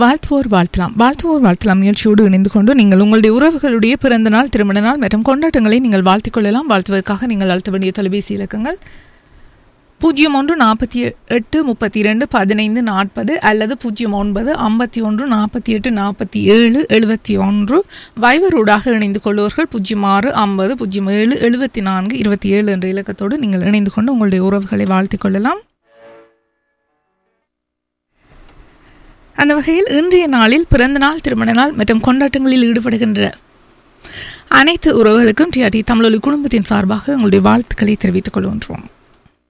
வாழ்த்துவோர் வாழ்த்தலாம் வாழ்த்துவோர் வாழ்த்தலாம் நிகழ்ச்சியோடு இணைந்து கொண்டு நீங்கள் உங்களுடைய உறவுகளுடைய பிறந்த நாள் திருமண நாள் மற்றும் கொண்டாட்டங்களை நீங்கள் வாழ்த்திக் கொள்ளலாம் வாழ்த்துவதற்காக நீங்கள் அழுத்த வேண்டிய தொலைபேசி இலக்கங்கள் பூஜ்ஜியம் ஒன்று நாற்பத்தி எட்டு முப்பத்தி இரண்டு பதினைந்து நாற்பது அல்லது பூஜ்ஜியம் ஒன்பது ஐம்பத்தி ஒன்று நாற்பத்தி எட்டு நாற்பத்தி ஏழு எழுபத்தி ஒன்று வைவரோடாக இணைந்து கொள்வோர்கள் பூஜ்ஜியம் ஆறு ஐம்பது பூஜ்ஜியம் ஏழு எழுபத்தி நான்கு இருபத்தி ஏழு என்ற இலக்கத்தோடு நீங்கள் இணைந்து கொண்டு உங்களுடைய உறவுகளை வாழ்த்திக் கொள்ளலாம் அந்த வகையில் இன்றைய நாளில் பிறந்த நாள் திருமண நாள் மற்றும் கொண்டாட்டங்களில் ஈடுபடுகின்ற அனைத்து உறவுகளுக்கும் டிஆர்டி தமிழொலி குடும்பத்தின் சார்பாக உங்களுடைய வாழ்த்துக்களை தெரிவித்துக் கொள்கின்றோம்